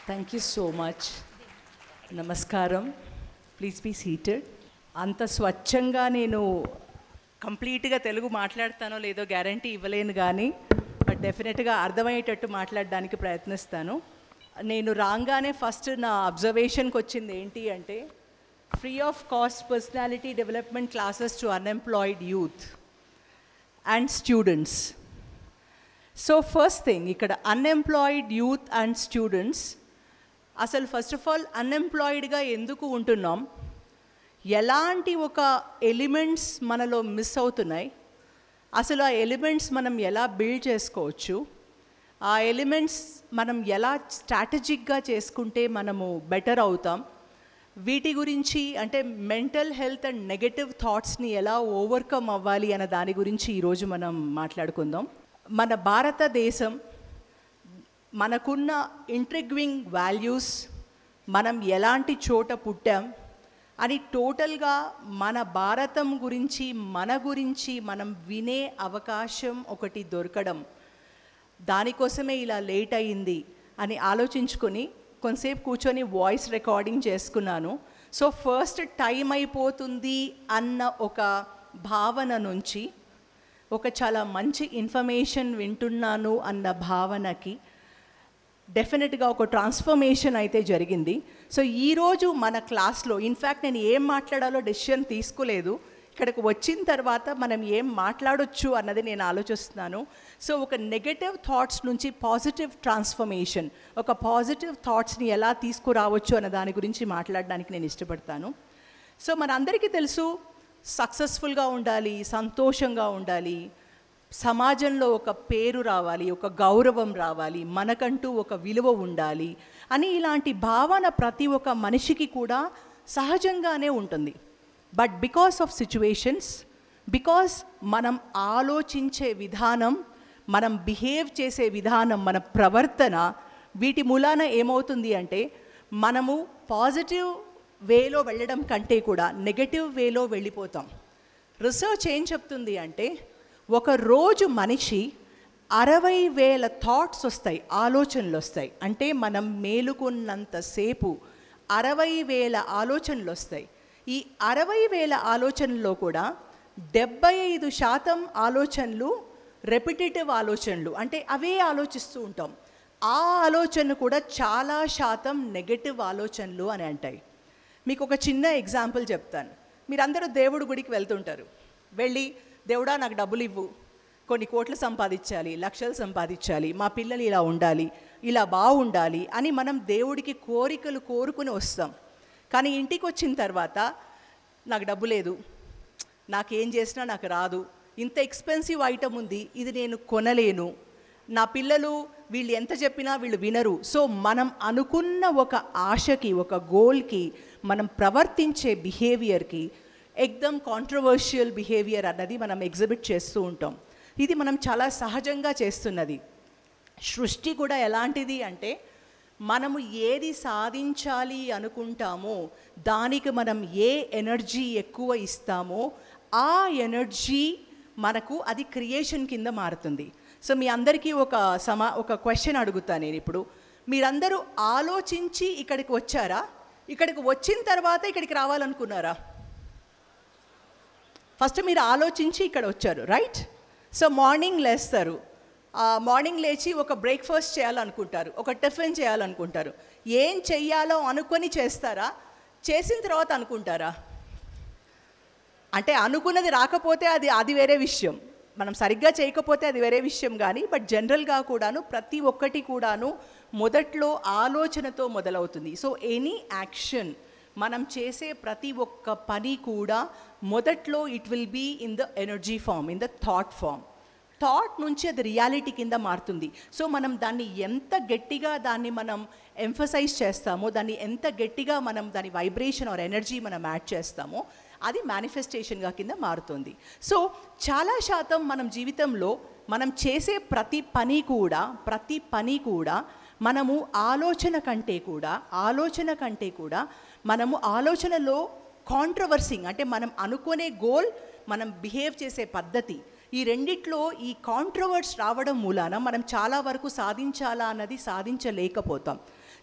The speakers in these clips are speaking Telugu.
థ్యాంక్ యూ సో మచ్ నమస్కారం ప్లీజ్ బీ సీటెడ్ అంత స్వచ్ఛంగా నేను కంప్లీట్గా తెలుగు మాట్లాడతానో లేదో గ్యారంటీ ఇవ్వలేను కానీ బట్ డెఫినెట్గా అర్థమయ్యేటట్టు మాట్లాడడానికి ప్రయత్నిస్తాను నేను రాగానే ఫస్ట్ నా అబ్జర్వేషన్కి వచ్చింది ఏంటి అంటే free of cost personality development classes to unemployed youth and students so first thing ఇక్కడ అన్ఎంప్లాయిడ్ యూత్ అండ్ స్టూడెంట్స్ అసలు ఫస్ట్ ఆఫ్ ఆల్ అన్ఎంప్లాయిడ్గా ఎందుకు ఉంటున్నాం ఎలాంటి ఒక ఎలిమెంట్స్ మనలో మిస్ అవుతున్నాయి అసలు ఆ ఎలిమెంట్స్ మనం ఎలా బిల్డ్ చేసుకోవచ్చు ఆ ఎలిమెంట్స్ మనం ఎలా స్ట్రాటజిక్గా చేసుకుంటే మనము బెటర్ అవుతాం వీటి గురించి అంటే మెంటల్ హెల్త్ అండ్ నెగటివ్ థాట్స్ని ఎలా ఓవర్కమ్ అవ్వాలి అన్న దాని గురించి ఈరోజు మనం మాట్లాడుకుందాం మన భారతదేశం మనకున్న ఇంట్రిగ్వింగ్ వాల్యూస్ మనం ఎలాంటి చోట పుట్టాం అని టోటల్గా మన భారతం గురించి మన గురించి మనం వినే అవకాశం ఒకటి దొరకడం దానికోసమే ఇలా లేట్ అయ్యింది అని ఆలోచించుకొని కొంతసేపు కూర్చొని వాయిస్ రికార్డింగ్ చేసుకున్నాను సో ఫస్ట్ టైం అయిపోతుంది అన్న ఒక భావన నుంచి ఒక చాలా మంచి ఇన్ఫర్మేషన్ వింటున్నాను అన్న భావనకి డెఫినెట్గా ఒక ట్రాన్స్ఫర్మేషన్ అయితే జరిగింది సో ఈరోజు మన క్లాస్లో ఇన్ఫ్యాక్ట్ నేను ఏం మాట్లాడాలో డెసిషన్ తీసుకోలేదు ఇక్కడికి వచ్చిన తర్వాత మనం ఏం మాట్లాడొచ్చు అన్నది నేను ఆలోచిస్తున్నాను సో ఒక నెగటివ్ థాట్స్ నుంచి పాజిటివ్ ట్రాన్స్ఫర్మేషన్ ఒక పాజిటివ్ థాట్స్ని ఎలా తీసుకురావచ్చు అన్న దాని గురించి మాట్లాడడానికి నేను ఇష్టపడతాను సో మనందరికీ తెలుసు సక్సెస్ఫుల్గా ఉండాలి సంతోషంగా ఉండాలి సమాజంలో ఒక పేరు రావాలి ఒక గౌరవం రావాలి మనకంటూ ఒక విలువ ఉండాలి అని ఇలాంటి భావన ప్రతి ఒక్క మనిషికి కూడా సహజంగానే ఉంటుంది but because of situations because మనం ఆలోచించే విధానం మనం బిహేవ్ చేసే విధానం మన ప్రవర్తన వీటి మూలాన ఏమవుతుంది అంటే మనము పాజిటివ్ వేలో వెళ్ళడం కంటే కూడా నెగటివ్ వేలో వెళ్ళిపోతాం రీసెర్చ్ ఏం చెప్తుంది అంటే ఒక రోజు మనిషి అరవై వేల థాట్స్ వస్తాయి ఆలోచనలు వస్తాయి అంటే మనం మేలుకున్నంతసేపు అరవై వేల ఆలోచనలు వస్తాయి ఈ అరవై వేల ఆలోచనల్లో కూడా డెబ్బై ఐదు శాతం ఆలోచనలు రెపిటేటివ్ ఆలోచనలు అంటే అవే ఆలోచిస్తూ ఉంటాం ఆ ఆలోచన కూడా చాలా శాతం నెగటివ్ ఆలోచనలు అని అంటాయి మీకు ఒక చిన్న ఎగ్జాంపుల్ చెప్తాను మీరందరూ దేవుడి గుడికి వెళ్తుంటారు వెళ్ళి దేవుడా నాకు డబ్బులు ఇవ్వు కొన్ని కోట్లు సంపాదించాలి లక్షలు సంపాదించాలి మా పిల్లలు ఇలా ఉండాలి ఇలా బాగుండాలి అని మనం దేవుడికి కోరికలు కోరుకుని వస్తాం కానీ ఇంటికి వచ్చిన తర్వాత నాకు డబ్బు లేదు నాకేం చేసినా నాకు రాదు ఇంత ఎక్స్పెన్సివ్ ఐటమ్ ఉంది ఇది నేను కొనలేను నా పిల్లలు వీళ్ళు ఎంత చెప్పినా వీళ్ళు వినరు సో మనం అనుకున్న ఒక ఆశకి ఒక గోల్కి మనం ప్రవర్తించే బిహేవియర్కి ఎక్దమ్ కాంట్రవర్షియల్ బిహేవియర్ అన్నది మనం ఎగ్జిబిట్ చేస్తూ ఉంటాం ఇది మనం చాలా సహజంగా చేస్తున్నది సృష్టి కూడా ఎలాంటిది అంటే మనము ఏది సాధించాలి అనుకుంటామో దానికి మనం ఏ ఎనర్జీ ఎక్కువ ఇస్తామో ఆ ఎనర్జీ మనకు అది క్రియేషన్ కింద మారుతుంది సో మీ అందరికీ ఒక సమా ఒక క్వశ్చన్ అడుగుతాను నేను ఇప్పుడు మీరందరూ ఆలోచించి ఇక్కడికి వచ్చారా ఇక్కడికి వచ్చిన తర్వాత ఇక్కడికి రావాలనుకున్నారా ఫస్ట్ మీరు ఆలోచించి ఇక్కడ వచ్చారు రైట్ సో మార్నింగ్ లేస్తారు మార్నింగ్ లేచి ఒక బ్రేక్ఫాస్ట్ చేయాలనుకుంటారు ఒక టిఫిన్ చేయాలనుకుంటారు ఏం చెయ్యాలో అనుకొని చేస్తారా చేసిన తర్వాత అనుకుంటారా అంటే అనుకున్నది రాకపోతే అది అది వేరే విషయం మనం సరిగ్గా చేయకపోతే అది వేరే విషయం కానీ బట్ జనరల్గా కూడాను ప్రతి ఒక్కటి కూడాను మొదట్లో ఆలోచనతో మొదలవుతుంది సో ఎనీ యాక్షన్ మనం చేసే ప్రతి ఒక్క పని కూడా మొదట్లో it will be in the energy form in the thought form thought నుంచి అది రియాలిటీ కింద మారుతుంది సో మనం దాన్ని ఎంత గట్టిగా దాన్ని మనం ఎంఫసైజ్ చేస్తామో దాన్ని ఎంత గట్టిగా మనం దాని వైబ్రేషన్ ఆర్ ఎనర్జీ మనం యాడ్ చేస్తామో అది మేనిఫెస్టేషన్గా కింద మారుతుంది సో చాలా శాతం మనం జీవితంలో మనం చేసే ప్రతి పని కూడా ప్రతి పని కూడా మనము ఆలోచన కంటే కూడా ఆలోచన కంటే కూడా మనము ఆలోచనలో కాంట్రవర్సింగ్ అంటే మనం అనుకునే గోల్ మనం బిహేవ్ చేసే పద్ధతి ఈ రెండిట్లో ఈ కాంట్రవర్ట్స్ రావడం మూలాన మనం చాలా వరకు సాధించాలా అన్నది సాధించలేకపోతాం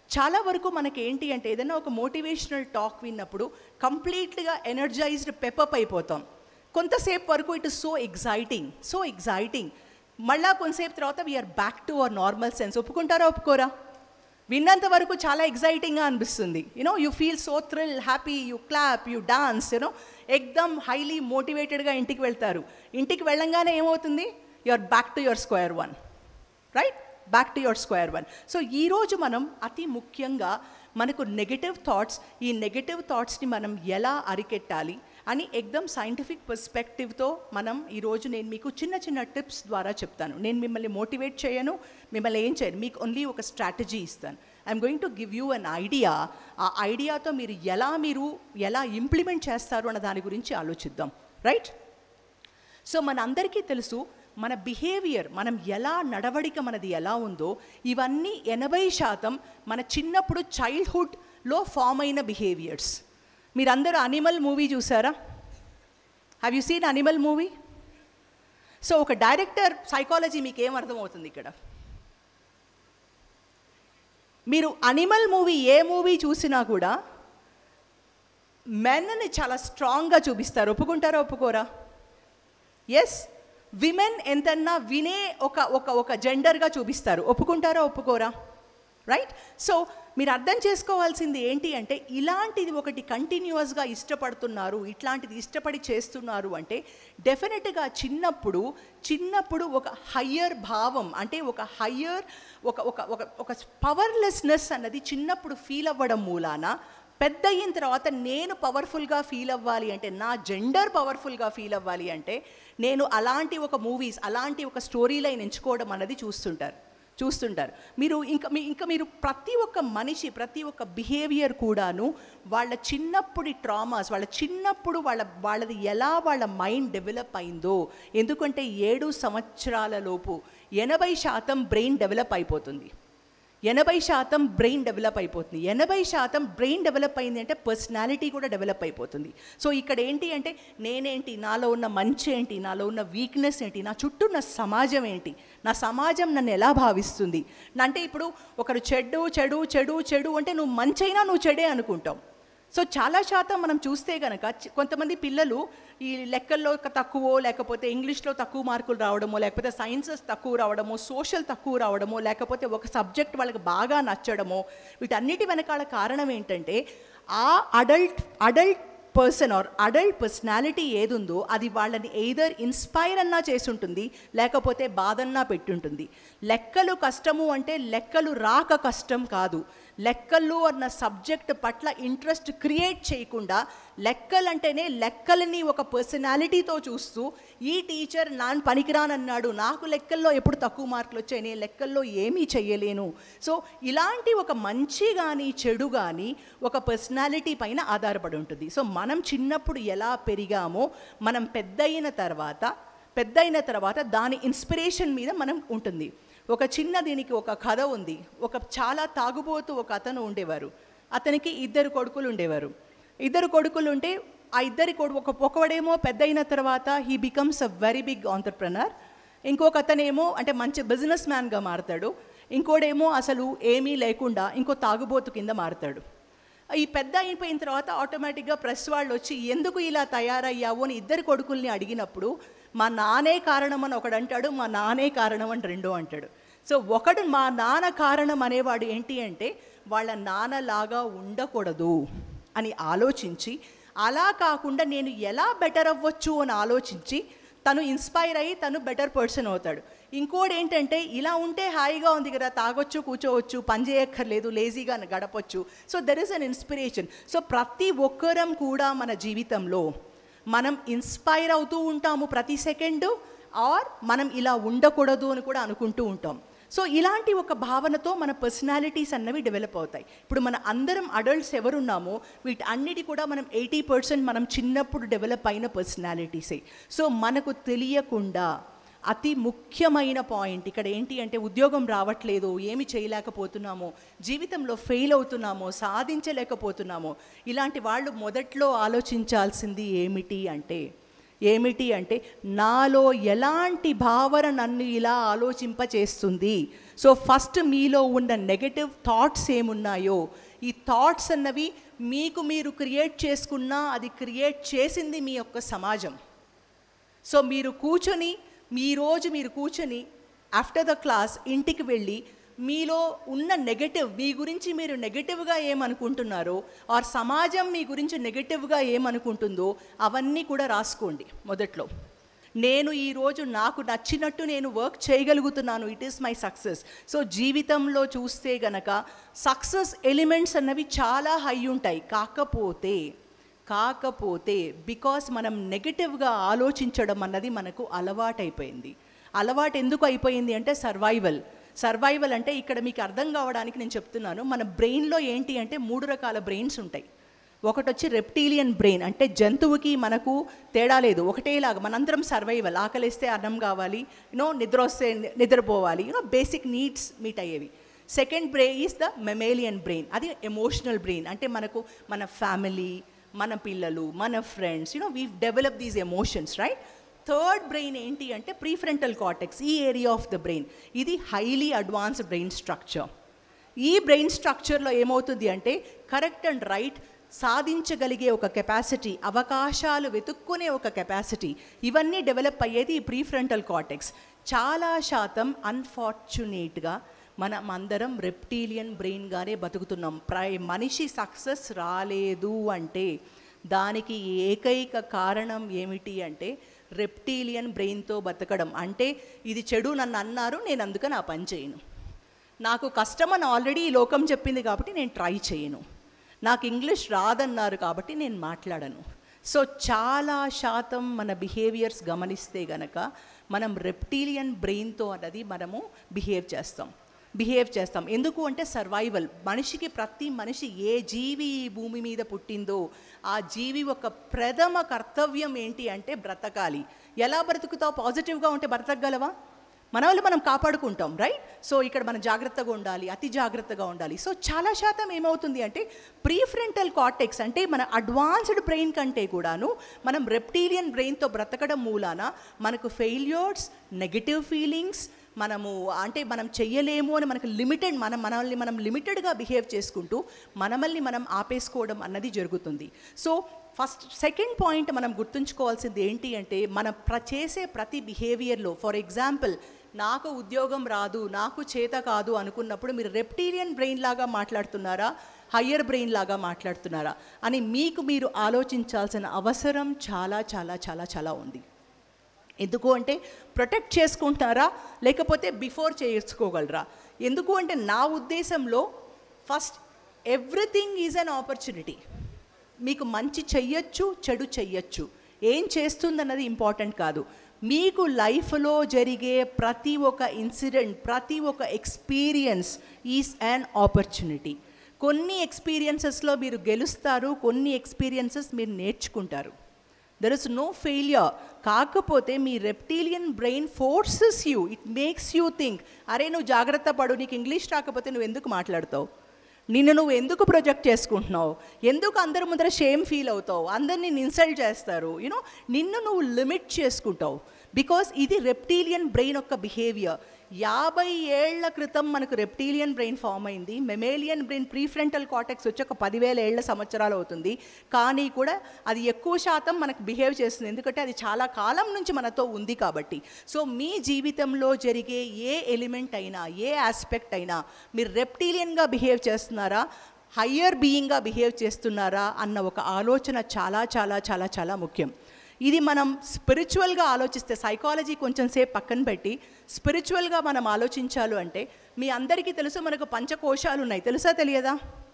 చాలా వరకు మనకి ఏంటి అంటే ఏదైనా ఒక మోటివేషనల్ టాక్ విన్నప్పుడు కంప్లీట్గా ఎనర్జైజ్డ్ పెప్పప్ అయిపోతాం కొంతసేపు వరకు it is so exciting so exciting మళ్ళా కొంతసేపు తర్వాత we are back to our normal sense ఒప్పుకుంటారా ఒప్పుకోరా విన్నంత వరకు చాలా ఎగ్జైటింగ్గా అనిపిస్తుంది you know you feel so thrill happy you clap you dance you know ఎక్దమ్ హైలీ మోటివేటెడ్గా ఇంటికి వెళ్తారు ఇంటికి వెళ్ళంగానే ఏమవుతుంది you are back to your square one right back to your square one so ఈరోజు మనం అతి ముఖ్యంగా మనకు నెగటివ్ థాట్స్ ఈ నెగటివ్ థాట్స్ని మనం ఎలా అరికెట్టాలి అని ఎక్దమ్ సైంటిఫిక్ పర్స్పెక్టివ్తో మనం ఈరోజు నేను మీకు చిన్న చిన్న టిప్స్ ద్వారా చెప్తాను నేను మిమ్మల్ని మోటివేట్ చేయను మిమ్మల్ని ఏం చేయను మీకు ఓన్లీ ఒక స్ట్రాటజీ ఇస్తాను I'm going to give you an idea ఆ ఐడియాతో మీరు ఎలా మీరు ఎలా ఇంప్లిమెంట్ చేస్తారు అన్న దాని గురించి ఆలోచిద్దాం రైట్ సో మన అందరికీ తెలుసు మన బిహేవియర్ మనం ఎలా నడవడిక మనది ఎలా ఉందో ఇవన్నీ ఎనభై శాతం మన చిన్నప్పుడు చైల్డ్హుడ్లో ఫామ్ అయిన బిహేవియర్స్ మీరందరూ అనిమల్ మూవీ చూసారా have you seen Animal movie so ఒక డైరెక్టర్ సైకాలజీ మీకు ఏం అర్థమవుతుంది ఇక్కడ మీరు అనిమల్ మూవీ ఏ మూవీ చూసినా కూడా మెన్ని చాలా స్ట్రాంగ్గా చూపిస్తారు ఒప్పుకుంటారా ఒప్పుకోరా ఎస్ విమెన్ ఎంతన్నా వినే ఒక ఒక ఒక జెండర్గా చూపిస్తారు ఒప్పుకుంటారా ఒప్పుకోరా రైట్ సో మీరు అర్థం చేసుకోవాల్సింది ఏంటి అంటే ఇలాంటిది ఒకటి కంటిన్యూస్గా ఇష్టపడుతున్నారు ఇట్లాంటిది ఇష్టపడి చేస్తున్నారు అంటే డెఫినెట్గా చిన్నప్పుడు చిన్నప్పుడు ఒక హయ్యర్ భావం అంటే ఒక హయ్యర్ ఒక ఒక ఒక ఒక పవర్లెస్నెస్ అన్నది చిన్నప్పుడు ఫీల్ అవ్వడం మూలాన పెద్ద అయిన తర్వాత నేను పవర్ఫుల్గా ఫీల్ అవ్వాలి అంటే నా జెండర్ పవర్ఫుల్గా ఫీల్ అవ్వాలి అంటే నేను అలాంటి ఒక మూవీస్ అలాంటి ఒక స్టోరీ లైన్ ఎంచుకోవడం అన్నది చూస్తుంటారు చూస్తుంటారు మీరు ఇంకా మీ ఇంకా మీరు ప్రతి ఒక్క మనిషి ప్రతి ఒక్క బిహేవియర్ కూడాను వాళ్ళ చిన్నప్పుడి ట్రామాస్ వాళ్ళ చిన్నప్పుడు వాళ్ళ వాళ్ళది ఎలా వాళ్ళ మైండ్ డెవలప్ అయిందో ఎందుకంటే ఏడు సంవత్సరాల లోపు ఎనభై శాతం బ్రెయిన్ డెవలప్ అయిపోతుంది ఎనభై శాతం బ్రెయిన్ డెవలప్ అయిపోతుంది ఎనభై శాతం బ్రెయిన్ డెవలప్ అయింది అంటే పర్సనాలిటీ కూడా డెవలప్ అయిపోతుంది సో ఇక్కడ ఏంటి అంటే నేనేంటి నాలో ఉన్న మంచి ఏంటి నాలో ఉన్న వీక్నెస్ ఏంటి నా చుట్టూ ఉన్న సమాజం ఏంటి నా సమాజం నన్ను ఎలా భావిస్తుంది అంటే ఇప్పుడు ఒకరు చెడు చెడు చెడు చెడు అంటే నువ్వు మంచైనా నువ్వు చెడే అనుకుంటావు సో చాలా శాతం మనం చూస్తే కనుక చి- కొంతమంది పిల్లలు ఈ లెక్కల్లో ఒక తక్కువ లేకపోతే ఇంగ్లీష్లో తక్కువ మార్కులు రావడమో లేకపోతే సైన్సెస్ తక్కువ రావడమో సోషల్ తక్కువ రావడమో లేకపోతే ఒక సబ్జెక్ట్ వాళ్ళకి బాగా నచ్చడమో వీటన్నిటి వెనకాల కారణం ఏంటంటే ఆ adult adult person or adult personality ఏదుందో అది వాళ్ళని ఎయిదర్ ఇన్స్పైర్ అన్నా చేసుంటుంది లేకపోతే బాధన్నా పెట్టుంటుంది లెక్కలు కష్టము అంటే లెక్కలు రాక కష్టం కాదు లెక్కలు అన్న సబ్జెక్ట్ పట్ల ఇంట్రెస్ట్ క్రియేట్ చేయకుండా లెక్కలంటేనే లెక్కలని ఒక పర్సనాలిటీతో చూస్తూ ఈ టీచర్ నాన్ పనికిరానన్నాడు నాకు లెక్కల్లో ఎప్పుడు తక్కువ మార్కులు వచ్చాయి నేను లెక్కల్లో ఏమీ చెయ్యలేను సో ఇలాంటి ఒక మంచి కానీ చెడు కానీ ఒక పర్సనాలిటీ పైన ఆధారపడి ఉంటుంది సో మనం చిన్నప్పుడు ఎలా పెరిగామో మనం పెద్దయిన తర్వాత పెద్దయిన తర్వాత దాని ఇన్స్పిరేషన్ మీద మనం ఉంటుంది ఒక చిన్న దీనికి ఒక కథ ఉంది ఒక చాలా తాగుబోతూ ఒక అతను ఉండేవారు అతనికి ఇద్దరు కొడుకులు ఉండేవారు ఇద్దరు కొడుకులు ఉంటే ఆ ఇద్దరి కొడుకు ఒక ఒకడేమో పెద్ద అయిన తర్వాత he becomes a very big entrepreneur ఇంకొక అతనేమో అంటే మంచి బిజినెస్ మ్యాన్గా మారతాడు ఇంకోడేమో అసలు ఏమీ లేకుండా ఇంకో తాగుబోతు కింద మారతాడు ఈ పెద్ద అయిపోయిన తర్వాత ఆటోమేటిక్గా ప్రెస్ వాళ్ళు వచ్చి ఎందుకు ఇలా తయారయ్యావు అని ఇద్దరు కొడుకుల్ని అడిగినప్పుడు మా నానే కారణం అని ఒకడు అంటాడు మా నానే కారణం అని రెండో అంటాడు సో ఒకడు మా నాన్న కారణం అనేవాడు ఏంటి అంటే వాళ్ళ నాన్నలాగా ఉండకూడదు అని ఆలోచించి అలా కాకుండా నేను ఎలా బెటర్ అవ్వచ్చు అని ఆలోచించి తను ఇన్స్పైర్ అయ్యి తను బెటర్ పర్సన్ అవుతాడు ఇంకోటి ఏంటంటే ఇలా ఉంటే హాయిగా ఉంది కదా తాగొచ్చు కూర్చోవచ్చు పని చేయక్కర్లేదు లేజీగా గడపొచ్చు so there is an inspiration so ప్రతి ఒక్కరం కూడా మన జీవితంలో మనం ఇన్స్పైర్ అవుతూ ఉంటాము ప్రతి సెకండు ఆర్ మనం ఇలా ఉండకూడదు అని కూడా అనుకుంటూ ఉంటాం సో ఇలాంటి ఒక భావనతో మన పర్సనాలిటీస్ అన్నవి డెవలప్ అవుతాయి ఇప్పుడు మన అందరం అడల్ట్స్ ఎవరున్నామో వీటి అన్నిటి కూడా మనం ఎయిటీ పర్సెంట్ మనం చిన్నప్పుడు డెవలప్ అయిన పర్సనాలిటీసే సో మనకు తెలియకుండా అతి ముఖ్యమైన పాయింట్ ఇక్కడ ఏంటి అంటే ఉద్యోగం రావట్లేదు ఏమి చేయలేకపోతున్నామో జీవితంలో ఫెయిల్ అవుతున్నామో సాధించలేకపోతున్నామో ఇలాంటి వాళ్ళు మొదట్లో ఆలోచించాల్సింది ఏమిటి అంటే ఏమిటి అంటే నాలో ఎలాంటి భావన నన్ను ఇలా ఆలోచింపచేస్తుంది సో ఫస్ట్ మీలో ఉన్న నెగటివ్ థాట్స్ ఏమున్నాయో ఈ థాట్స్ అన్నవి మీకు మీరు క్రియేట్ చేసుకున్నా అది క్రియేట్ చేసింది మీ యొక్క సమాజం సో మీరు కూర్చొని మీ రోజు మీరు కూర్చొని ఆఫ్టర్ ద క్లాస్ ఇంటికి వెళ్ళి మీలో ఉన్న నెగటివ్ మీ గురించి మీరు నెగటివ్గా ఏమనుకుంటున్నారో ఆర్ సమాజం మీ గురించి నెగటివ్గా ఏమనుకుంటుందో అవన్నీ కూడా రాసుకోండి మొదట్లో నేను ఈరోజు నాకు నచ్చినట్టు నేను వర్క్ చేయగలుగుతున్నాను it is my success so జీవితంలో చూస్తే గనక సక్సెస్ ఎలిమెంట్స్ అన్నవి చాలా హై ఉంటాయి కాకపోతే కాకపోతే బికాస్ మనం నెగటివ్గా ఆలోచించడం అన్నది మనకు అలవాటైపోయింది అలవాటు ఎందుకు అయిపోయింది అంటే సర్వైవల్ సర్వైవల్ అంటే ఇక్కడ మీకు అర్థం కావడానికి నేను చెప్తున్నాను మన బ్రెయిన్లో ఏంటి అంటే మూడు రకాల బ్రెయిన్స్ ఉంటాయి ఒకటి వచ్చి రెప్టీలియన్ బ్రెయిన్ అంటే జంతువుకి మనకు తేడా లేదు ఒకటేలాగా మనందరం సర్వైవల్ ఆకలిస్తే అన్నం కావాలి యూనో నిద్ర వస్తే నిద్రపోవాలి యూనో బేసిక్ నీడ్స్ మీట్ అయ్యేవి second brain is the mammalian brain అది ఎమోషనల్ బ్రెయిన్ అంటే మనకు మన ఫ్యామిలీ మన పిల్లలు మన friends you know we develop these emotions right third brain ఏంటి అంటే ప్రీఫ్రంటల్ కార్టెక్స్ ఈ ఏరియా ఆఫ్ ద బ్రెయిన్ ఇది హైలీ అడ్వాన్స్డ్ బ్రెయిన్ స్ట్రక్చర్ ఈ బ్రెయిన్ స్ట్రక్చర్లో ఏమవుతుంది అంటే కరెక్ట్ అండ్ రైట్ సాధించగలిగే ఒక కెపాసిటీ అవకాశాలు వెతుక్కునే ఒక కెపాసిటీ ఇవన్నీ డెవలప్ అయ్యేది ఈ ప్రీఫ్రంటల్ కార్టెక్స్ చాలా శాతం అన్ఫార్చునేట్గా మనం అందరం రెప్టీలియన్ బ్రెయిన్గానే బతుకుతున్నాం ప్రై మనిషి సక్సెస్ రాలేదు అంటే దానికి ఏకైక కారణం ఏమిటి అంటే రెప్టీలియన్ బ్రెయిన్తో బతకడం అంటే ఇది చెడు నన్ను అన్నారు నేను అందుకని ఆ పని చేయను నాకు కష్టమని ఆల్రెడీ ఈ లోకం చెప్పింది కాబట్టి నేను ట్రై చేయను నాకు ఇంగ్లీష్ రాదన్నారు కాబట్టి నేను మాట్లాడను సో చాలా శాతం మన బిహేవియర్స్ గమనిస్తే గనక మనం రెప్టీలియన్ బ్రెయిన్తో అన్నది మనము బిహేవ్ చేస్తాం బిహేవ్ చేస్తాం ఎందుకు అంటే సర్వైవల్ మనిషికి ప్రతి మనిషి ఏ జీవి ఈ భూమి మీద పుట్టిందో ఆ జీవి ఒక ప్రథమ కర్తవ్యం ఏంటి అంటే బ్రతకాలి ఎలా బ్రతుకుతావు పాజిటివ్గా ఉంటే బ్రతకగలవా మన వాళ్ళు మనం కాపాడుకుంటాం రైట్ సో ఇక్కడ మనం జాగ్రత్తగా ఉండాలి అతి జాగ్రత్తగా ఉండాలి సో చాలా శాతం ఏమవుతుంది అంటే ప్రీఫ్రంటల్ కార్టెక్స్ అంటే మన అడ్వాన్స్డ్ బ్రెయిన్ కంటే కూడాను మనం రెప్టీలియన్ బ్రెయిన్తో బ్రతకడం మూలాన మనకు ఫెయిల్యూర్స్ నెగటివ్ ఫీలింగ్స్ మనము అంటే మనం చెయ్యలేము అని మనకు లిమిటెడ్ మనం మనల్ని మనం లిమిటెడ్గా బిహేవ్ చేసుకుంటూ మనమల్ని మనం ఆపేసుకోవడం అన్నది జరుగుతుంది సో ఫస్ట్ సెకండ్ పాయింట్ మనం గుర్తుంచుకోవాల్సింది ఏంటి అంటే మనం ప్ర చేసే ప్రతి బిహేవియర్లో ఫర్ ఎగ్జాంపుల్ నాకు ఉద్యోగం రాదు నాకు చేత కాదు అనుకున్నప్పుడు మీరు రెప్టీరియన్ బ్రెయిన్ లాగా మాట్లాడుతున్నారా హయ్యర్ బ్రెయిన్ లాగా మాట్లాడుతున్నారా అని మీకు మీరు ఆలోచించాల్సిన అవసరం చాలా చాలా చాలా చాలా ఉంది ఎందుకు అంటే ప్రొటెక్ట్ చేసుకుంటారా లేకపోతే బిఫోర్ చేసుకోగలరా ఎందుకు అంటే నా ఉద్దేశంలో first everything is an opportunity మీకు మంచి చెయ్యొచ్చు చెడు చెయ్యొచ్చు ఏం చేస్తుందన్నది ఇంపార్టెంట్ కాదు మీకు లైఫ్లో జరిగే ప్రతి ఒక్క ఇన్సిడెంట్ ప్రతి ఒక్క ఎక్స్పీరియన్స్ ఈజ్ అన్ ఆపర్చునిటీ కొన్ని ఎక్స్పీరియన్సెస్లో మీరు గెలుస్తారు కొన్ని ఎక్స్పీరియన్సెస్ మీరు నేర్చుకుంటారు దెర్ ఇస్ నో ఫెయిలియర్ కాకపోతే మీ reptilian brain forces you it makes you think అరే నువ్వు జాగ్రత్త పడు నీకు ఇంగ్లీష్ రాకపోతే నువ్వు ఎందుకు మాట్లాడతావు నిన్ను నువ్వు ఎందుకు ప్రొజెక్ట్ చేసుకుంటున్నావు ఎందుకు అందరి ముందర షేమ్ ఫీల్ అవుతావు అందరిని ఇన్సల్ట్ చేస్తారు యూనో నిన్ను నువ్వు లిమిట్ చేసుకుంటావు బికాస్ ఇది రెప్టీలియన్ బ్రెయిన్ యొక్క బిహేవియర్ యాభై ఏళ్ల క్రితం మనకు రెప్టీలియన్ బ్రెయిన్ ఫామ్ అయింది మెమేలియన్ బ్రెయిన్ ప్రీఫ్రంటల్ కాటెక్స్ వచ్చి ఒక పదివేల ఏళ్ల సంవత్సరాలు అవుతుంది కానీ కూడా అది ఎక్కువ శాతం మనకు బిహేవ్ చేస్తుంది ఎందుకంటే అది చాలా కాలం నుంచి మనతో ఉంది కాబట్టి సో మీ జీవితంలో జరిగే ఏ ఎలిమెంట్ అయినా ఏ ఆస్పెక్ట్ అయినా మీరు రెప్టీలియన్గా బిహేవ్ చేస్తున్నారా హయ్యర్ బీయింగ్గా బిహేవ్ చేస్తున్నారా అన్న ఒక ఆలోచన చాలా చాలా చాలా చాలా ముఖ్యం ఇది మనం స్పిరిచువల్గా ఆలోచిస్తే సైకాలజీ కొంచెం సేపు పక్కన పెట్టి స్పిరిచువల్గా మనం ఆలోచించాలి అంటే మీ అందరికీ తెలుసు మనకు పంచకోశాలు ఉన్నాయి తెలుసా తెలియదా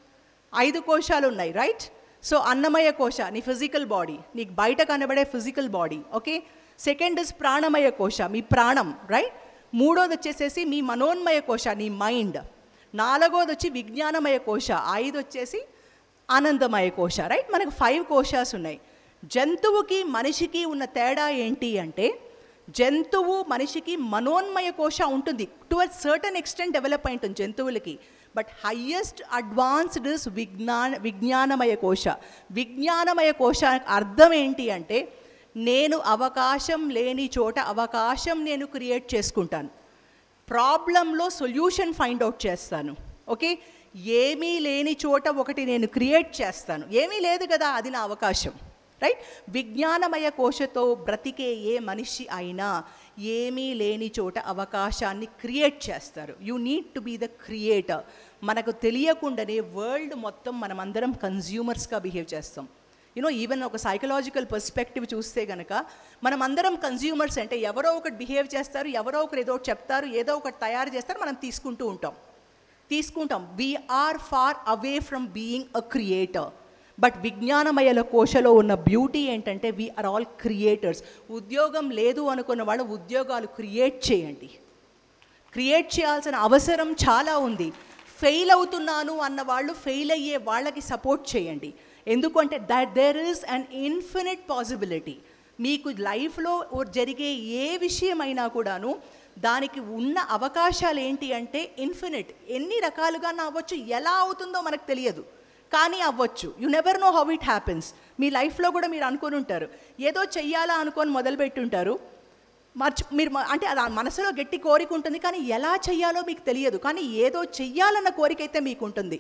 ఐదు కోశాలు ఉన్నాయి రైట్ సో అన్నమయ కోశ నీ ఫిజికల్ బాడీ నీకు బయట కనబడే physical body okay second is ప్రాణమయ కోశ మీ ప్రాణం రైట్ మూడోది వచ్చేసేసి మీ మనోన్మయ కోశ నీ మైండ్ నాలుగోది వచ్చి విజ్ఞానమయ కోశ ఐదు వచ్చేసి ఆనందమయ కోశ రైట్ మనకు ఫైవ్ కోశాస్ ఉన్నాయి జంతువుకి మనిషికి ఉన్న తేడా ఏంటి అంటే జంతువు మనిషికి మనోన్మయ కోశ ఉంటుంది to a certain extent develop అయి ఉంటుంది జంతువులకి బట్ హయ్యెస్ట్ అడ్వాన్స్డ్ ఇస్ విజ్ఞాన విజ్ఞానమయ కోశ విజ్ఞానమయ కోశ అర్థం ఏంటి అంటే నేను అవకాశం లేని చోట అవకాశం నేను క్రియేట్ చేసుకుంటాను ప్రాబ్లంలో సొల్యూషన్ ఫైండ్ అవుట్ చేస్తాను ఓకే ఏమీ లేని చోట ఒకటి నేను క్రియేట్ చేస్తాను ఏమీ లేదు కదా అది నా అవకాశం రైట్ విజ్ఞానమయ కోశతో బ్రతికే ఏ మనిషి అయినా ఏమీ లేని చోట అవకాశాన్ని క్రియేట్ చేస్తారు you need to be the creator మనకు తెలియకుండానే వరల్డ్ మొత్తం మనమందరం కన్జ్యూమర్స్గా బిహేవ్ చేస్తాం యూనో ఈవెన్ ఒక సైకలాజికల్ పర్స్పెక్టివ్ చూస్తే కనుక మనం అందరం కన్జ్యూమర్స్ అంటే ఎవరో ఒకటి బిహేవ్ చేస్తారు ఎవరో ఒకరు ఏదో ఒకటి చెప్తారు ఏదో ఒకటి తయారు చేస్తారు మనం తీసుకుంటూ ఉంటాం తీసుకుంటాం we are far away from being a creator but విజ్ఞానమయల కోశలో ఉన్న బ్యూటీ ఏంటంటే వీఆర్ ఆల్ క్రియేటర్స్ ఉద్యోగం లేదు అనుకున్న వాళ్ళు ఉద్యోగాలు క్రియేట్ చేయండి క్రియేట్ చేయాల్సిన అవసరం చాలా ఉంది ఫెయిల్ అవుతున్నాను అన్న వాళ్ళు ఫెయిల్ అయ్యే వాళ్ళకి సపోర్ట్ చేయండి ఎందుకంటే that there is an infinite possibility మీకు లైఫ్లో జరిగే ఏ విషయమైనా కూడాను దానికి ఉన్న అవకాశాలు ఏంటి అంటే ఇన్ఫినిట్ ఎన్ని రకాలుగా అవ్వచ్చు ఎలా అవుతుందో మనకు తెలియదు కానీ అవ్వచ్చు you never know how it happens మీ లైఫ్లో కూడా మీరు అనుకొని ఉంటారు ఏదో చెయ్యాలా అనుకొని మొదలుపెట్టుంటారు మర్చి మీరు మ- అంటే అది ఆ మనసులో గట్టి కోరిక ఉంటుంది కానీ ఎలా చెయ్యాలో మీకు తెలియదు కానీ ఏదో చెయ్యాలన్న కోరిక అయితే మీకు ఉంటుంది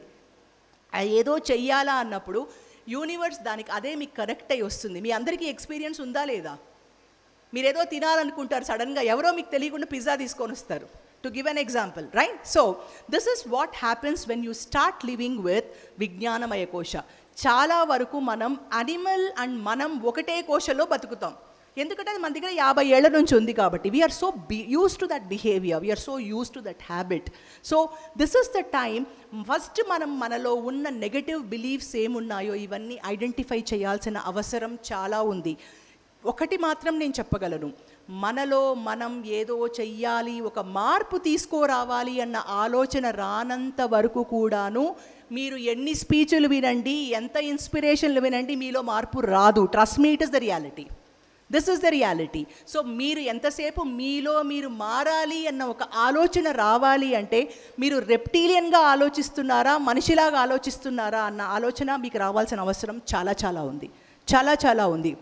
ఆ ఏదో చెయ్యాలా అన్నప్పుడు యూనివర్స్ దానికి అదే మీకు కరెక్ట్ అయి వస్తుంది మీ అందరికీ ఎక్స్పీరియన్స్ ఉందా లేదా మీరు ఏదో తినాలనుకుంటారు సడన్గా ఎవరో మీకు తెలియకుండా పిజ్జా తీసుకొని వస్తారు to give an example right so this is what happens when you start living with విజ్ఞానమయ కోశ చాలా వరకు మనం అనిమల్ అండ్ మనం ఒకటే కోశలో బతుకుతాం ఎందుకంటే అది మన దగ్గర యాభై ఏళ్ల నుంచి ఉంది కాబట్టి we are so be used to that behaviour we are so used to that habit so this is the time first మనం మనలో ఉన్న నెగటివ్ బిలీఫ్స్ ఏమున్నాయో ఇవన్నీ ఐడెంటిఫై చేయాల్సిన అవసరం చాలా ఉంది ఒకటి మాత్రం నేను చెప్పగలను మనలో మనం ఏదో చెయ్యాలి ఒక మార్పు తీసుకురావాలి అన్న ఆలోచన రానంత వరకు కూడాను మీరు ఎన్ని స్పీచ్లు వినండి ఎంత ఇన్స్పిరేషన్లు వినండి మీలో మార్పు రాదు trust me it is the reality this is the reality so మీరు ఎంతసేపు మీలో మీరు మారాలి అన్న ఒక ఆలోచన రావాలి అంటే మీరు రెప్టీలియన్గా ఆలోచిస్తున్నారా మనిషిలాగా ఆలోచిస్తున్నారా అన్న ఆలోచన మీకు రావాల్సిన అవసరం చాలా చాలా ఉంది చాలా చాలా ఉంది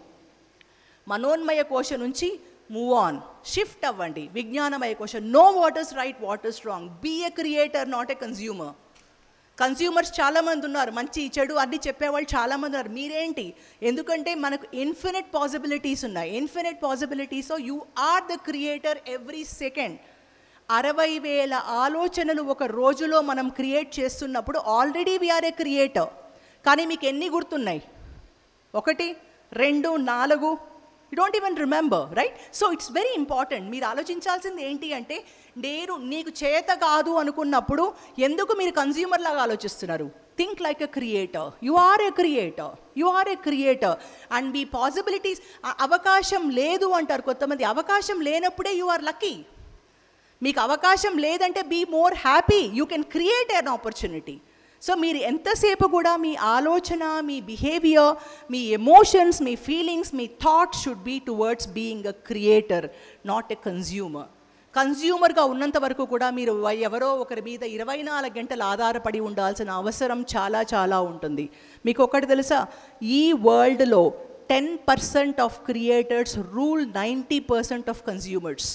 మనోన్మయ కోశ నుంచి మూవ్ ఆన్ షిఫ్ట్ అవ్వండి విజ్ఞానమయ కోశ know what is right what is wrong be a creator not a consumer consumers చాలామంది ఉన్నారు మంచి చెడు అన్ని చెప్పేవాళ్ళు చాలామంది ఉన్నారు మీరేంటి ఎందుకంటే మనకు ఇన్ఫినిట్ పాసిబిలిటీస్ ఉన్నాయి infinite possibilities you are the creator every second అరవై వేల ఆలోచనలు ఒక రోజులో మనం క్రియేట్ చేస్తున్నప్పుడు ఆల్రెడీ వీఆర్ ఏ క్రియేటర్ కానీ మీకు ఎన్ని గుర్తున్నాయి ఒకటి రెండు నాలుగు you don't even remember right so it's very important మీరు ఆలోచించాల్సింది ఏంటి అంటే నేను నీకు చేత కాదు అనుకున్నప్పుడు ఎందుకు మీరు కన్జ్యూమర్ లాగా ఆలోచిస్తున్నారు think like a creator you are a creator you are a creator and మీ పాసిబిలిటీస్ అవకాశం లేదు అంటారు కొంతమంది అవకాశం లేనప్పుడే యు ఆర్ లక్కీ మీకు అవకాశం లేదంటే be more happy you can create an opportunity so మీరు ఎంతసేపు కూడా మీ ఆలోచన మీ బిహేవియర్ మీ ఎమోషన్స్ మీ ఫీలింగ్స్ మీ thoughts should be towards being a creator not a consumer కన్జ్యూమర్గా ఉన్నంత వరకు కూడా మీరు వ- ఎవరో ఒకరి మీద ఇరవై నాలుగు గంటలు ఆధారపడి ఉండాల్సిన అవసరం చాలా చాలా ఉంటుంది మీకు ఒకటి తెలుసా ఈ వరల్డ్లో ten percent of creators rule ninety percent of consumers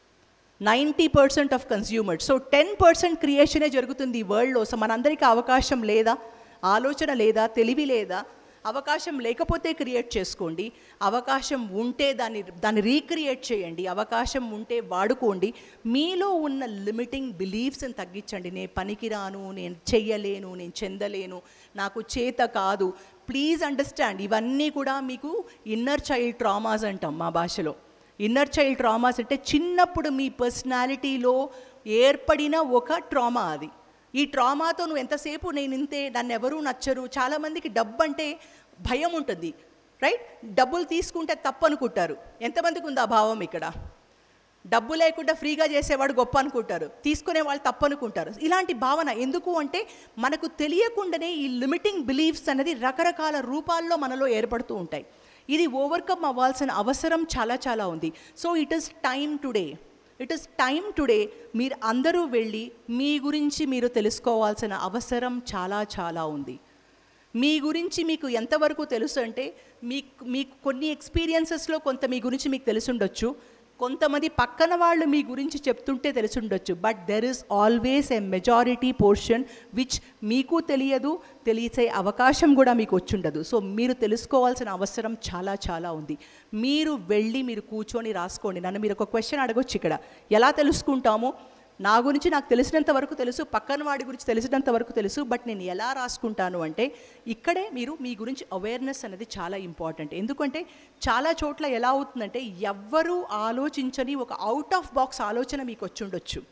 ninety percent of consumers so ten percent క్రియేషనే జరుగుతుంది ఈ వరల్డ్లో సో మనందరికీ అవకాశం లేదా ఆలోచన లేదా తెలివి లేదా అవకాశం లేకపోతే క్రియేట్ చేసుకోండి అవకాశం ఉంటే దాన్ని దాన్ని రీక్రియేట్ చేయండి అవకాశం ఉంటే వాడుకోండి మీలో ఉన్న లిమిటింగ్ బిలీఫ్స్ని తగ్గించండి నేను పనికిరాను నేను చెయ్యలేను నేను చెందలేను నాకు చేత కాదు ప్లీజ్ అండర్స్టాండ్ ఇవన్నీ కూడా మీకు ఇన్నర్ చైల్డ్ ట్రామాస్ అంటాం మా భాషలో ఇన్నర్ చైల్డ్ ట్రామాస్ అంటే చిన్నప్పుడు మీ పర్సనాలిటీలో ఏర్పడిన ఒక ట్రామా అది ఈ ట్రామాతో నువ్వు ఎంతసేపు నేను ఇంతే నన్ను ఎవరూ నచ్చరు చాలామందికి డబ్బు అంటే భయం ఉంటుంది రైట్ డబ్బులు తీసుకుంటే తప్పు అనుకుంటారు ఎంతమందికి ఉంది ఆ భావం ఇక్కడ డబ్బు లేకుండా ఫ్రీగా చేసేవాడు గొప్ప అనుకుంటారు తీసుకునే వాళ్ళు తప్పు అనుకుంటారు ఇలాంటి భావన ఎందుకు అంటే మనకు తెలియకుండానే ఈ లిమిటింగ్ బిలీఫ్స్ అనేది రకరకాల రూపాల్లో మనలో ఏర్పడుతూ ఉంటాయి ఇది ఓవర్కమ్ అవ్వాల్సిన అవసరం చాలా చాలా ఉంది so it is time today it is time today మీరు అందరూ వెళ్ళి మీ గురించి మీరు తెలుసుకోవాల్సిన అవసరం చాలా చాలా ఉంది మీ గురించి మీకు ఎంతవరకు తెలుసు అంటే మీకు మీకు కొన్ని ఎక్స్పీరియన్సెస్లో కొంత మీ గురించి మీకు తెలుసుండొచ్చు కొంతమంది పక్కన వాళ్ళు మీ గురించి చెప్తుంటే తెలుసుండొచ్చు but there is always a majority portion which మీకు తెలియదు తెలిసే అవకాశం కూడా మీకు వచ్చుండదు సో మీరు తెలుసుకోవాల్సిన అవసరం చాలా చాలా ఉంది మీరు వెళ్ళి మీరు కూర్చొని రాసుకోండి నన్ను మీరు ఒక క్వశ్చన్ అడగొచ్చు ఇక్కడ ఎలా తెలుసుకుంటామో నా గురించి నాకు తెలిసినంత వరకు తెలుసు పక్కన వాడి గురించి తెలిసినంత వరకు తెలుసు బట్ నేను ఎలా రాసుకుంటాను అంటే ఇక్కడే మీరు మీ గురించి అవేర్నెస్ అనేది చాలా ఇంపార్టెంట్ ఎందుకంటే చాలా చోట్ల ఎలా అవుతుందంటే ఎవ్వరూ ఆలోచించని ఒక అవుట్ ఆఫ్ బాక్స్ ఆలోచన మీకు వచ్చి ఉండొచ్చు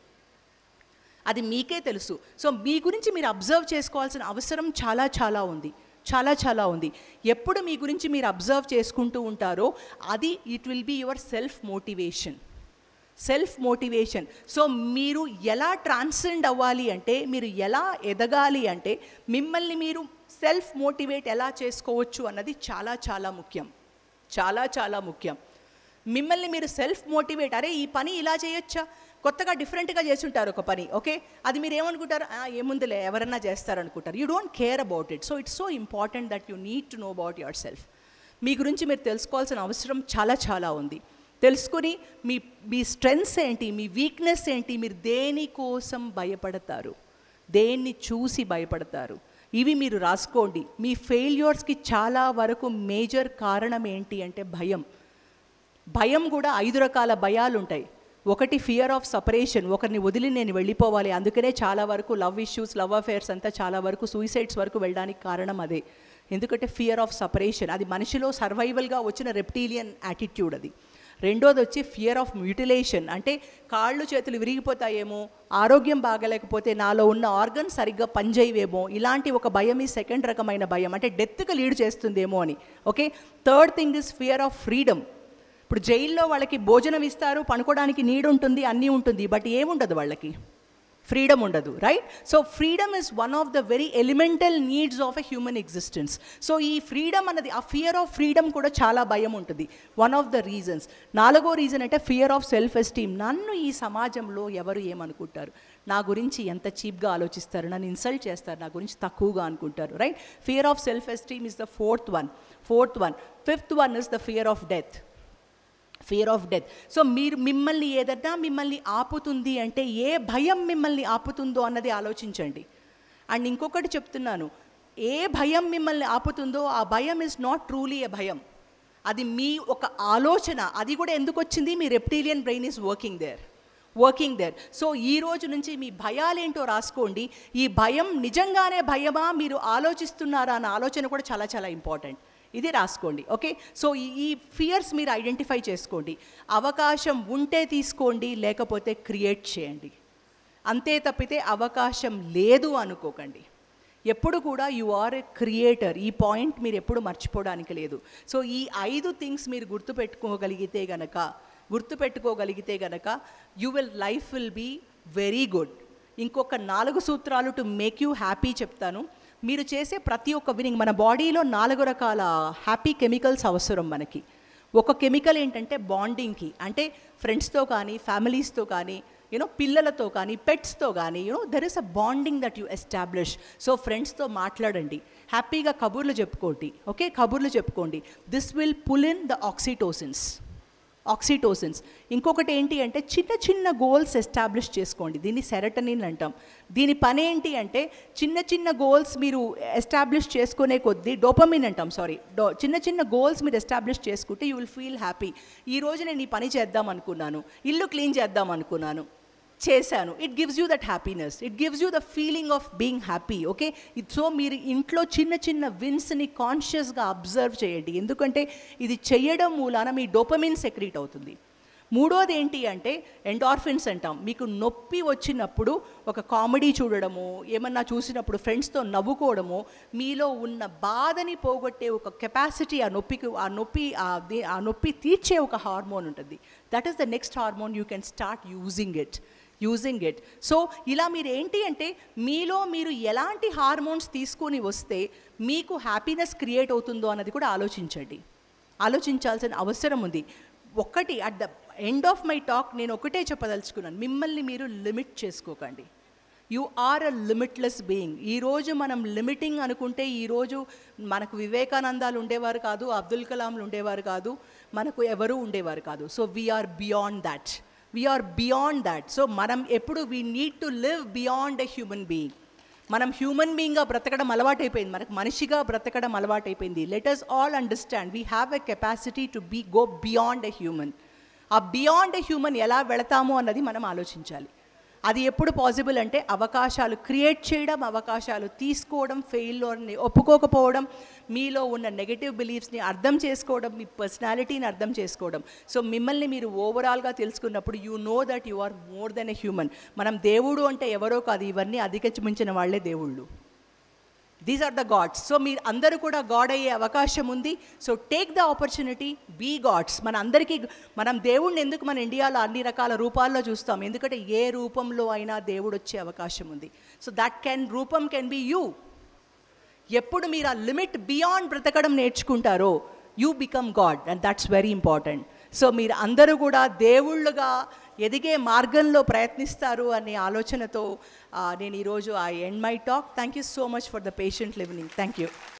అది మీకే తెలుసు సో మీ గురించి మీరు అబ్జర్వ్ చేసుకోవాల్సిన అవసరం చాలా చాలా ఉంది చాలా చాలా ఉంది ఎప్పుడు మీ గురించి మీరు అబ్జర్వ్ చేసుకుంటూ ఉంటారో అది it will be your self motivation self motivation so మీరు ఎలా ట్రాన్సెండ్ అవ్వాలి అంటే మీరు ఎలా ఎదగాలి అంటే మిమ్మల్ని మీరు సెల్ఫ్ మోటివేట్ ఎలా చేసుకోవచ్చు అన్నది చాలా చాలా ముఖ్యం చాలా చాలా ముఖ్యం మిమ్మల్ని మీరు సెల్ఫ్ మోటివేట్ అరే ఈ పని ఇలా చేయొచ్చా కొత్తగా డిఫరెంట్గా చేస్తుంటారు ఒక పని ఓకే అది మీరు ఏమనుకుంటారు "ఆ, ఏముందిలే ఎవరన్నా చేస్తారనుకుంటారు you don't care about it so it's so important that you need to know about yourself మీ గురించి మీరు తెలుసుకోవాల్సిన అవసరం చాలా చాలా ఉంది తెలుసుకుని మీ మీ స్ట్రెంగ్స్ ఏంటి మీ వీక్నెస్ ఏంటి మీరు దేనికోసం భయపడతారు దేన్ని చూసి భయపడతారు ఇవి మీరు రాసుకోండి మీ ఫెయిల్యూర్స్కి చాలా వరకు మేజర్ కారణం ఏంటి అంటే భయం భయం కూడా ఐదు రకాల భయాలు ఉంటాయి ఒకటి ఫియర్ ఆఫ్ సపరేషన్ ఒకరిని వదిలి నేను వెళ్ళిపోవాలి అందుకనే చాలా వరకు లవ్ ఇష్యూస్ లవ్ అఫేర్స్ అంతా చాలా వరకు సూసైడ్స్ వరకు వెళ్ళడానికి కారణం అదే ఎందుకంటే ఫియర్ ఆఫ్ సపరేషన్ అది మనిషిలో సర్వైవల్గా వచ్చిన రెప్టీలియన్ యాటిట్యూడ్ అది రెండోది వచ్చి ఫియర్ ఆఫ్ మ్యూటిలేషన్ అంటే కాళ్ళు చేతులు విరిగిపోతాయేమో ఆరోగ్యం బాగలేకపోతే నాలో ఉన్న ఆర్గన్ సరిగ్గా పనిచేయవేమో ఇలాంటి ఒక భయం ఈ సెకండ్ రకమైన భయం అంటే డెత్కి లీడ్ చేస్తుందేమో అని okay third thing is fear of freedom ఇప్పుడు జైల్లో వాళ్ళకి భోజనం ఇస్తారు పనుకోవడానికి నీడ్ ఉంటుంది అన్నీ ఉంటుంది బట్ ఏముండదు వాళ్ళకి ఫ్రీడమ్ ఉండదు right so freedom is one of the very elemental needs of a human existence so ఈ ఫ్రీడమ్ అన్నది ఆ ఫియర్ ఆఫ్ ఫ్రీడమ్ కూడా చాలా భయం ఉంటుంది వన్ ఆఫ్ ద రీజన్స్ నాలుగో రీజన్ అంటే ఫియర్ ఆఫ్ సెల్ఫ్ ఎస్టీమ్ నన్ను ఈ సమాజంలో ఎవరు ఏమనుకుంటారు నా గురించి ఎంత చీప్గా ఆలోచిస్తారు నన్ను ఇన్సల్ట్ చేస్తారు నా గురించి తక్కువగా అనుకుంటారు right fear of self esteem is the fourth one fourth one fifth one is the fear of death fear of death so మీరు మిమ్మల్ని ఏదన్నా మిమ్మల్ని ఆపుతుంది అంటే ఏ భయం మిమ్మల్ని ఆపుతుందో అన్నది ఆలోచించండి అండ్ ఇంకొకటి చెప్తున్నాను ఏ భయం మిమ్మల్ని ఆపుతుందో ఆ భయం ఇస్ నాట్ ట్రూలీ ఏ భయం అది మీ ఒక ఆలోచన అది కూడా ఎందుకు వచ్చింది మీ reptilian brain is working there working there so ఈ రోజు నుంచి మీ భయాలేంటో రాసుకోండి ఈ భయం నిజంగానే భయమా మీరు ఆలోచిస్తున్నారా అన్న ఆలోచన కూడా చాలా చాలా ఇంపార్టెంట్ ఇది రాసుకోండి ఓకే సో ఈ- ఈ ఫియర్స్ మీరు ఐడెంటిఫై చేసుకోండి అవకాశం ఉంటే తీసుకోండి లేకపోతే క్రియేట్ చేయండి అంతే తప్పితే అవకాశం లేదు అనుకోకండి ఎప్పుడు కూడా యు ఆర్ ఎ క్రియేటర్ ఈ పాయింట్ మీరు ఎప్పుడు మర్చిపోవడానికి లేదు సో ఈ ఐదు థింగ్స్ మీరు గుర్తుపెట్టుకోగలిగితే గనక గుర్తుపెట్టుకోగలిగితే గనక you will life will be very good ఇంకొక నాలుగు సూత్రాలు టు మేక్ యూ హ్యాపీ చెప్తాను మీరు చేసే ప్రతి ఒక్క వినింగ్ మన బాడీలో నాలుగు రకాల హ్యాపీ కెమికల్స్ అవసరం మనకి ఒక కెమికల్ ఏంటంటే బాండింగ్కి అంటే ఫ్రెండ్స్తో కానీ ఫ్యామిలీస్తో కానీ యూనో పిల్లలతో కానీ పెట్స్తో కానీ you know there is a bonding that you establish so ఫ్రెండ్స్తో మాట్లాడండి హ్యాపీగా కబుర్లు చెప్పుకోండి ఓకే కబుర్లు చెప్పుకోండి this will pull in the oxytocins oxytocins ఇంకొకటి ఏంటి అంటే చిన్న చిన్న గోల్స్ ఎస్టాబ్లిష్ చేసుకోండి దీన్ని సెరటనిన్ అంటాం దీని పని ఏంటి అంటే చిన్న చిన్న గోల్స్ మీరు ఎస్టాబ్లిష్ చేసుకునే కొద్దీ డోపమిన్ అంటాం సారీ డో చిన్న చిన్న గోల్స్ మీరు ఎస్టాబ్లిష్ చేసుకుంటే యూ విల్ ఫీల్ హ్యాపీ ఈ రోజు నేను ఈ పని చేద్దాం అనుకున్నాను ఇల్లు క్లీన్ చేద్దాం అనుకున్నాను చేశాను it gives you that happiness it gives you the feeling of being happy okay so మీరు ఇంట్లో చిన్న చిన్న విన్స్ని కాన్షియస్గా అబ్జర్వ్ చేయండి ఎందుకంటే ఇది చేయడం మూలాన మీ డోపమిన్ సెక్రీట్ అవుతుంది మూడోది ఏంటి అంటే ఎండార్ఫిన్స్ అంటాం మీకు నొప్పి వచ్చినప్పుడు ఒక కామెడీ చూడడము ఏమన్నా చూసినప్పుడు ఫ్రెండ్స్తో నవ్వుకోవడము మీలో ఉన్న బాధని పోగొట్టే ఒక కెపాసిటీ ఆ నొప్పికి ఆ నొప్పి ఆ దే- ఆ నొప్పి తీర్చే ఒక హార్మోన్ ఉంటుంది that is the next hormone you can start using it using it so ఇలా మీరు ఏంటి అంటే మీలో మీరు ఎలాంటి హార్మోన్స్ తీసుకొని వస్తే మీకు హ్యాపీనెస్ క్రియేట్ అవుతుందో అన్నది కూడా ఆలోచించండి ఆలోచించాల్సిన అవసరం ఉంది ఒక్కటి at the end of my talk నేను ఒకటే చెప్పదలుచుకున్నాను మిమ్మల్ని మీరు లిమిట్ చేసుకోకండి you are a limitless being ఈరోజు మనం లిమిటింగ్ అనుకుంటే ఈరోజు మనకు వివేకానందాలు ఉండేవారు కాదు అబ్దుల్ కలాంలు ఉండేవారు కాదు మనకు ఎవరు ఉండేవారు కాదు so we are beyond that we are beyond that so మనం ఎప్పుడు we need to live beyond a human being మనం హ్యూమన్ బీయింగ్గా బ్రతకడం అలవాటైపోయింది మనకు మనిషిగా బ్రతకడం అలవాటైపోయింది let us all understand we have a capacity to be go beyond a human ah beyond a human ఎలా వెళతాము అన్నది మనం ఆలోచించాలి అది ఎప్పుడు పాసిబుల్ అంటే అవకాశాలు క్రియేట్ చేయడం అవకాశాలు తీసుకోవడం ఫెయిల్లోని ఒప్పుకోకపోవడం మీలో ఉన్న నెగటివ్ బిలీఫ్స్ని అర్థం చేసుకోవడం మీ పర్సనాలిటీని అర్థం చేసుకోవడం సో మిమ్మల్ని మీరు ఓవరాల్గా తెలుసుకున్నప్పుడు you know that you are more than a human మనం దేవుడు అంటే ఎవరో కాదు ఇవన్నీ అధిగమించిన వాళ్ళే దేవుళ్ళు these are the gods so మీరు అందరూ కూడా గాడ్ అయ్యే అవకాశం ఉంది so take the opportunity be gods మన అందరికీ మనం దేవుణ్ణి ఎందుకు మన ఇండియాలో అన్ని రకాల రూపాల్లో చూస్తాం ఎందుకంటే ఏ రూపంలో అయినా దేవుడు వచ్చే అవకాశం ఉంది సో దట్ కెన్ రూపం కెన్ బి యూ ఎప్పుడు మీరు ఆ లిమిట్ బియాండ్ బ్రతకడం నేర్చుకుంటారో you become god and that's very important so మీరు అందరూ కూడా దేవుళ్ళుగా ఎదిగే మార్గంలో ప్రయత్నిస్తారు అనే ఆలోచనతో ఆ, నేను ఈరోజు I end my talk thank you so much for the patient listening thank you